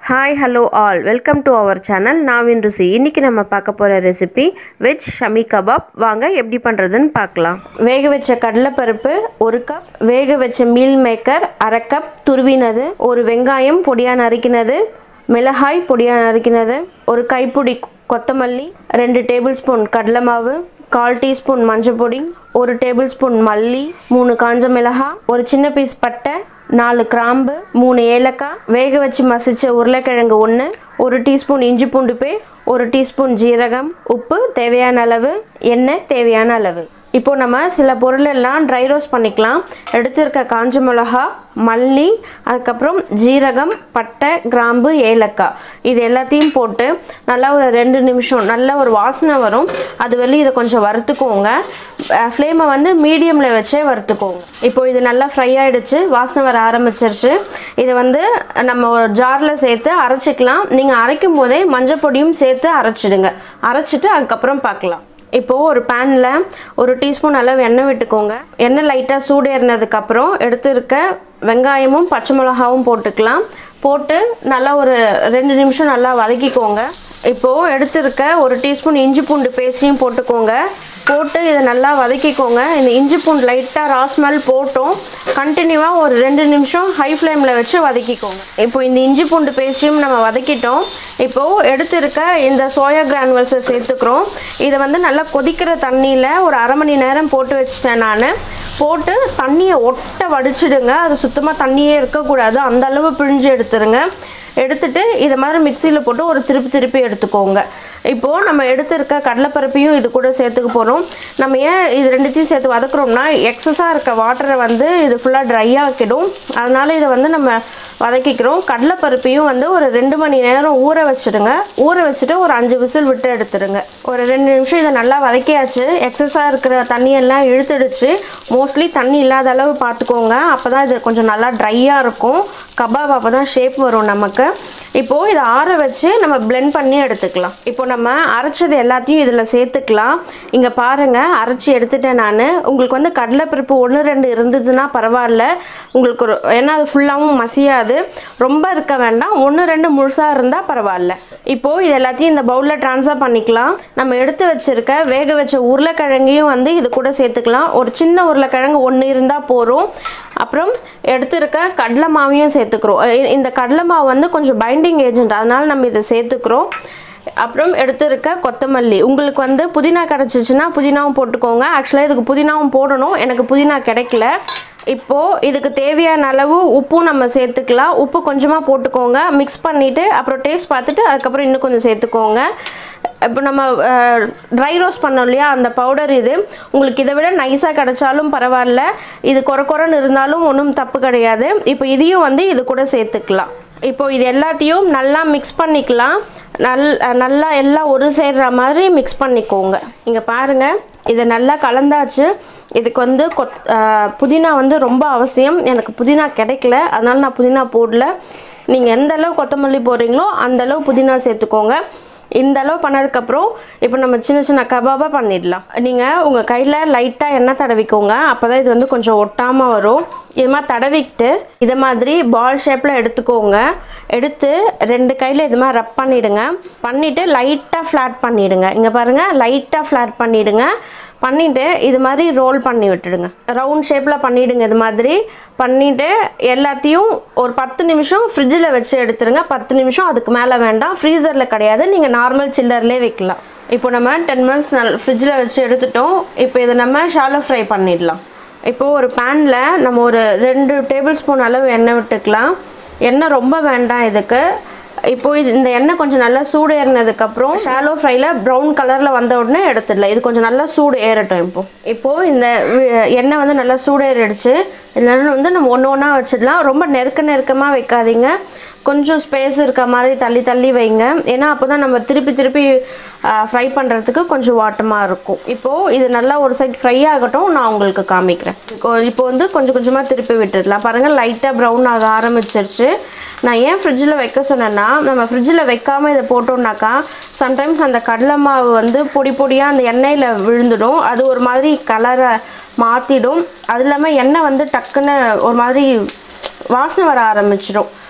hi hello all welcome to our channel நாவின் ருசி இன்றைக்கி நம்ம பார்க்க போகிற ரெசிபி வெஜ் ஷமி கபாப் வாங்க எப்படி பண்ணுறதுன்னு பார்க்கலாம் வேக வச்ச கடலைப்பருப்பு ஒரு கப் வேக வச்ச மீல் மேக்கர் அரை கப் துருவினது ஒரு வெங்காயம் பொடியாக நறுக்கினது மிளகாய் பொடியாக நறுக்கினது ஒரு கைப்பிடி கொத்தமல்லி ரெண்டு டேபிள் ஸ்பூன் கடலை மாவு கால் டீஸ்பூன் மஞ்சள் பொடி ஒரு டேபிள் ஸ்பூன் மல்லி மூணு காஞ்ச மிளகாய் ஒரு சின்ன பீஸ் பட்டை நாலு கிராம்பு மூணு ஏலக்காய் வேக வச்சு மசிச்ச உருளைக்கிழங்கு ஒன்று ஒரு டீஸ்பூன் இஞ்சி பூண்டு பேஸ்ட் ஒரு டீஸ்பூன் ஜீரகம் உப்பு தேவையான அளவு எண்ணெய் தேவையான அளவு இப்போ நம்ம சில பொருள் எல்லாம் ட்ரை ரோஸ்ட் பண்ணிக்கலாம் எடுத்திருக்க காஞ்ச மிளகா மல்லி அதுக்கப்புறம் ஜீரகம் பட்டை கிராம்பு ஏலக்காய் இது எல்லாத்தையும் போட்டு நல்லா ஒரு ரெண்டு நிமிஷம் நல்ல ஒரு வாசனை வரும் அது வெளியே இதை கொஞ்சம் வறுத்துக்கோங்க ஃப்ளேமை வந்து மீடியமில் வச்சே வறுத்துக்கோங்க இப்போ இது நல்லா ஃப்ரை ஆகிடுச்சு வாசனை வர ஆரம்பிச்சிருச்சு இதை வந்து நம்ம ஒரு ஜாரில் சேர்த்து அரைச்சிக்கலாம் நீங்கள் அரைக்கும் போதே மஞ்சள் பொடியும் சேர்த்து அரைச்சிடுங்க அரைச்சிட்டு அதுக்கப்புறம் பார்க்கலாம் இப்போது ஒரு பேனில் ஒரு டீஸ்பூன் அளவு எண்ணெய் விட்டுக்கோங்க எண்ணெய் லைட்டாக சூடு ஏறினதுக்கப்புறம் எடுத்துருக்க வெங்காயமும் பச்சை மிளகாவும் போட்டுக்கலாம் போட்டு நல்லா ஒரு ரெண்டு நிமிஷம் நல்லா வதக்கிக்கோங்க இப்போது எடுத்துருக்க ஒரு டீஸ்பூன் இஞ்சி பூண்டு பேஸ்டையும் போட்டுக்கோங்க போட்டு இதை நல்லா வதக்கிக்கோங்க இந்த இஞ்சி பூண்டு லைட்டாக ராஸ்மெல் போட்டும் கண்டினியூவாக ஒரு ரெண்டு நிமிஷம் ஹை ஃப்ளேமில் வச்சு வதக்கிக்கோங்க இப்போ இந்த இஞ்சி பூண்டு பேஸ்டையும் நம்ம வதக்கிட்டோம் இப்போது எடுத்திருக்க இந்த சோயா கிரானுவல்ஸை சேர்த்துக்கிறோம் இதை வந்து நல்லா கொதிக்கிற தண்ணியில் ஒரு அரை மணி நேரம் போட்டு வச்சிட்டேன் நான் போட்டு தண்ணியை ஒட்ட வடிச்சிடுங்க அது சுத்தமாக தண்ணியே இருக்கக்கூடாது அந்த அளவு பிழிஞ்சு எடுத்துருங்க எடுத்துட்டு இதை மாதிரி மிக்சியில் போட்டு ஒரு திருப்பி திருப்பி எடுத்துக்கோங்க இப்போது நம்ம எடுத்திருக்க கடலைப்பருப்பையும் இது கூட சேர்த்துக்க போகிறோம் நம்ம ஏன் இது ரெண்டுத்தையும் சேர்த்து வதக்குறோம்னா எக்ஸஸாக இருக்க வாட்டரை வந்து இது ஃபுல்லாக ட்ரை ஆக்கிடும் அதனால் இதை வந்து நம்ம வதக்கிக்கிறோம் கடலைப்பருப்பையும் வந்து ஒரு ரெண்டு மணி நேரம் ஊற வச்சுடுங்க ஊற வச்சுட்டு ஒரு அஞ்சு விசில் விட்டு எடுத்துடுங்க ஒரு ரெண்டு நிமிஷம் இதை நல்லா வதக்கியாச்சு எக்ஸஸாக இருக்கிற தண்ணியெல்லாம் இழுத்துடுச்சு மோஸ்ட்லி தண்ணி இல்லாத அளவு பார்த்துக்கோங்க அப்போ தான் இது கொஞ்சம் நல்லா ட்ரையாக இருக்கும் கபாப் அப்போ தான் ஷேப் வரும் நமக்கு இப்போது இதை ஆற வச்சு நம்ம பிளெண்ட் பண்ணி எடுத்துக்கலாம் இப்போ நம்ம அரைச்சது எல்லாத்தையும் இதில் சேர்த்துக்கலாம் இங்கே பாருங்கள் அரைச்சி எடுத்துட்டேன் நான் உங்களுக்கு வந்து கடலைப்பருப்பு ஒன்று ரெண்டு இருந்ததுன்னா பரவாயில்ல உங்களுக்கு ஒரு ஏன்னா அது ஃபுல்லாகவும் மசியாது ரொம்ப இருக்க வேண்டாம் ஒன்று ரெண்டு முழுசாக இருந்தால் பரவாயில்ல இப்போது இது எல்லாத்தையும் இந்த பவுலில் ட்ரான்ஸ்ஃபர் பண்ணிக்கலாம் நம்ம எடுத்து வச்சுருக்க வேக வச்ச உருளைக்கிழங்கையும் வந்து இது கூட சேர்த்துக்கலாம் ஒரு சின்ன உருளைக்கிழங்கு ஒன்று இருந்தால் போதும் அப்புறம் எடுத்துருக்க கடலை மாவையும் சேர்த்துக்கிறோம் இ- இந்த கடலை மாவு வந்து கொஞ்சம் பைண்டிங் ஏஜென்ட் அதனால் நம்ம இதை சேர்த்துக்கிறோம் அப்புறம் எடுத்துருக்க கொத்தமல்லி உங்களுக்கு வந்து புதினா கிடச்சிச்சின்னா புதினாவும் போட்டுக்கோங்க ஆக்சுவலாக இதுக்கு புதினாவும் போடணும் எனக்கு புதினா கிடைக்கல இப்போது இதுக்கு தேவையான அளவு உப்பும் நம்ம சேர்த்துக்கலாம் உப்பு கொஞ்சமாக போட்டுக்கோங்க மிக்ஸ் பண்ணிவிட்டு அப்புறம் டேஸ்ட் பார்த்துட்டு அதுக்கப்புறம் இன்னும் கொஞ்சம் சேர்த்துக்கோங்க இப்போ நம்ம ட்ரை ரோஸ்ட் பண்ணோம் இல்லையா அந்த பவுடர் இது உங்களுக்கு இதை விட நைஸாக கிடைச்சாலும் பரவாயில்ல இது கொர கொரன்னு இருந்தாலும் ஒன்றும் தப்பு கிடையாது இப்போ இதையும் வந்து இது கூட சேர்த்துக்கலாம் இப்போ இது எல்லாத்தையும் நல்லா மிக்ஸ் பண்ணிக்கலாம் நல் நல்லா எல்லாம் ஒரு சேர்ற மாதிரி மிக்ஸ் பண்ணிக்கோங்க இங்கே பாருங்கள் இதை நல்லா கலந்தாச்சு இதுக்கு வந்து கொத் அஹ், புதினா வந்து ரொம்ப அவசியம் எனக்கு புதினா கிடைக்கல அதனால நான் புதினா போடல நீங்கள் எந்த அளவு கொத்தமல்லி போடுறீங்களோ அந்த அளவு புதினா சேர்த்துக்கோங்க இந்த அளவு பண்ணதுக்கப்புறம் இப்போ நம்ம சின்ன சின்ன கபாபாக பண்ணிடலாம் நீங்கள் உங்கள் கையில் லைட்டாக எண்ணெய் தடவிக்கோங்க அப்போ தான் இது வந்து கொஞ்சம் ஒட்டாமல் வரும் இது மாதிரி தடவிக்கிட்டு இதை மாதிரி பால் ஷேப்பில் எடுத்துக்கோங்க எடுத்து ரெண்டு கையில் இது மாதிரி ரப் பண்ணிவிடுங்க பண்ணிவிட்டு லைட்டாக ஃப்ளாட் பண்ணிவிடுங்க இங்கே பாருங்கள் லைட்டாக ஃப்ளாட் பண்ணிவிடுங்க பண்ணிவிட்டு இது மாதிரி ரோல் பண்ணி விட்டுடுங்க ரவுண்ட் ஷேப்பில் பண்ணிவிடுங்க இது மாதிரி பண்ணிவிட்டு எல்லாத்தையும் ஒரு பத்து நிமிஷம் ஃப்ரிட்ஜில் வச்சு எடுத்துருங்க பத்து நிமிஷம் அதுக்கு மேலே வேண்டாம் ஃப்ரீசரில் கிடையாது நீங்கள் நார்மல் சில்லர்லேயே வைக்கலாம் இப்போ நம்ம டென் மினிட்ஸ் நல் ஃப்ரிட்ஜில் வச்சு எடுத்துட்டோம் இப்போ இதை நம்ம ஷாலோ ஃப்ரை பண்ணிடலாம் இப்போது ஒரு பேனில் நம்ம ஒரு ரெண்டு டேபிள் ஸ்பூன் அளவு எண்ணெய் விட்டுக்கலாம் எண்ணெய் ரொம்ப வேண்டாம் இதுக்கு இப்போ இது இந்த எண்ணெய் கொஞ்சம் நல்லா சூடு ஏறினதுக்கப்புறம் ஷாலோ ஃப்ரைல ப்ரௌன் கலரில் வந்த உடனே எடுத்துடலாம் இது கொஞ்சம் நல்லா சூடு ஏறட்டும் இப்போ இப்போது இந்த வி- எண்ணெய் வந்து நல்லா சூடு ஏறிடுச்சு இதனால வந்து நம்ம ஒன்று ஒன்றா வச்சிடலாம் ரொம்ப நெருக்க நெருக்கமாக வைக்காதீங்க கொஞ்சம் ஸ்பேஸ் இருக்க மாதிரி தள்ளி தள்ளி வைங்க ஏன்னா அப்போ தான் நம்ம திருப்பி திருப்பி ஃப்ரை பண்ணுறதுக்கு கொஞ்சம் வாட்டமாக இருக்கும் இப்போது இது நல்லா ஒரு சைட் ஃப்ரை ஆகட்டும் நான் உங்களுக்கு காமிக்கிறேன் இப்போ- இப்போ வந்து கொஞ்சம் கொஞ்சமாக திருப்பி விட்டுடலாம் பாருங்கள் லைட்டாக ப்ரௌன் ஆக ஆரம்பிச்சிருச்சு நான் ஏன் ஃப்ரிட்ஜில் வைக்க சொன்னேன்னா நம்ம ஃப்ரிட்ஜில் வைக்காமல் இதை போட்டோம்னாக்கா சம்டைம்ஸ் அந்த கடலை மாவு வந்து பொடி பொடியாக அந்த எண்ணெயில் விழுந்துடும் அது ஒரு மாதிரி கலரை மாற்றிடும் அது இல்லாமல் எண்ணெய் வந்து டக்குன்னு ஒரு மாதிரி வாசனை வர ஆரம்பிச்சிடும்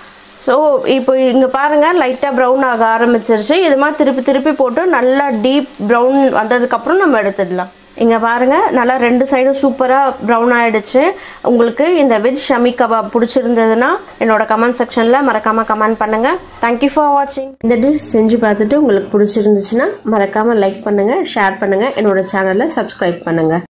ஸோ இப்போ இங்கே பாருங்கள் லைட்டாக ப்ரௌன் ஆக ஆரம்பிச்சிருச்சு இது மாதிரி திருப்பி திருப்பி போட்டு நல்லா டீப் ப்ரௌன் வந்ததுக்கப்புறம் நம்ம எடுத்துடலாம் இங்கே பாருங்கள் நல்லா ரெண்டு சைடும் சூப்பராக ப்ரௌன் ஆகிடுச்சு உங்களுக்கு இந்த வெஜ் ஷமி கபாப் பிடிச்சிருந்ததுன்னா என்னோட கமெண்ட் செக்ஷனில் மறக்காமல் கமெண்ட் பண்ணுங்கள் தேங்க்யூ ஃபார் வாட்சிங் இந்த டிஷ் செஞ்சு பார்த்துட்டு உங்களுக்கு பிடிச்சிருந்துச்சுன்னா மறக்காமல் லைக் பண்ணுங்கள் ஷேர் பண்ணுங்கள் என்னோட சேனலை சப்ஸ்கிரைப் பண்ணுங்கள்